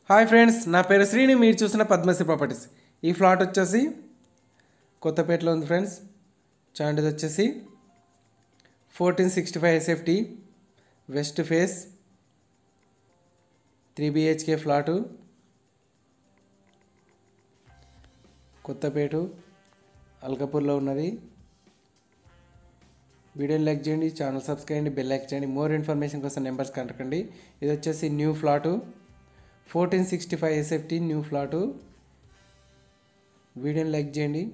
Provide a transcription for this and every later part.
hi friends నా పేరు శ్రీని మీరు చూసిన పద్మశ్రీ ప్రాపర్టీస్ ఈ ఫ్లాట్ వచ్చేసి కొత్తపేటలో ఉంది ఫ్రెండ్స్ చూడండి ఇది వచ్చేసి fourteen sixty five SFT west face three BHK flat Kothapet అల్కపూర్లో ఉన్నది వీడియోని లైక్ చేయండి ఛానల్ సబ్స్క్రైబ్ చేయండి బెల్ లైక్ చేయండి మోర్ ఇన్ఫర్మేషన్ కోసం నెంబర్స్ కంటకండి ఇది వచ్చేసి new flat fourteen sixty five SFT new flat వీడియోని లైక్ చేయండి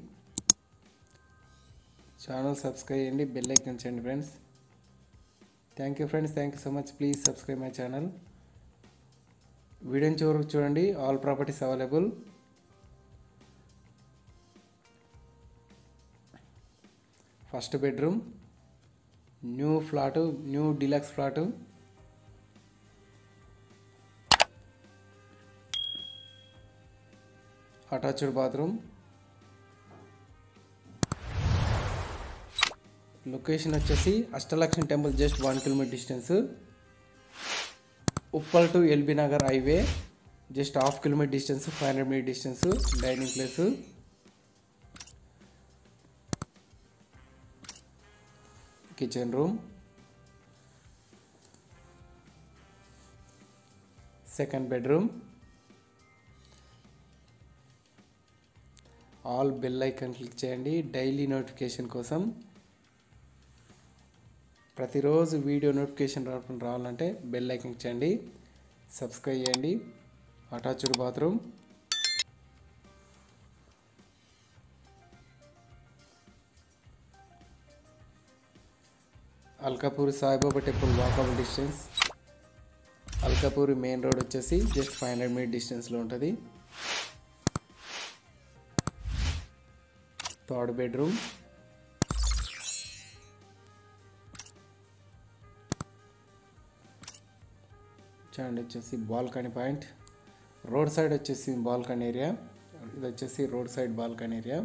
ఛానల్ సబ్స్క్రైబ్ చేయండి బెల్ ఐకన్ చేయండి friends thank you friends thank you so much please subscribe my channel వీడియోని చివరకు చూడండి all properties available first bedroom new flat new deluxe flat attached bathroom location వచ్చేసి Ashtalakshmi temple just one kilometre distance Uppal to LB Nagar highway just half kilometre distance five hundred metre distance dining place kitchen room second bedroom all bell icon click చేయండి daily notification కోసం ప్రతిరోజు video notification రావడం రావాలంటే bell icon చేయండి subscribe చేయండి attached bathroom Alkapuri Saibaba temple walkable distance Alkapuri main road వచ్చేసి just five hundred metre డిస్టెన్స్లో ఉంటుంది థర్డ్ బెడ్రూమ్ చూడండి వచ్చేసి బాల్కనీ పాయింట్ రోడ్ సైడ్ వచ్చేసి బాల్కనీ ఏరియా ఇది వచ్చేసి road side balcony area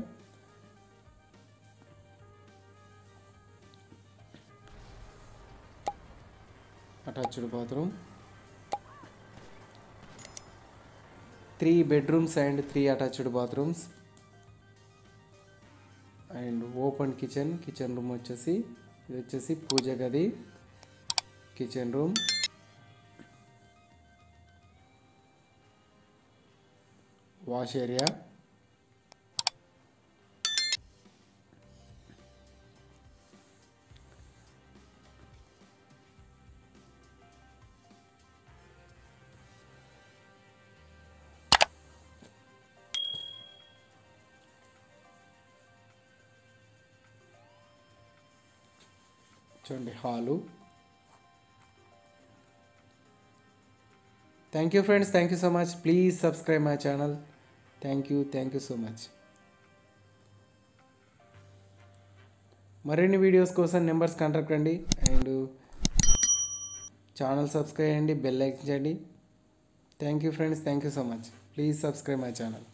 attached bathroom three bedrooms and three attached bathrooms and open kitchen kitchen room వచ్చేసి ఇది వచ్చేసి పూజ గది కిచెన్ రూమ్ వాష్ ఏరియా చూడండి hall thank you friends thank you so much please subscribe my channel thank you thank you so much మరిన్ని videos కోసం numbers contact అండి and channel subscribe చేయండి బెల్ లైక్ చేయండి thank you friends thank you so much please subscribe my channel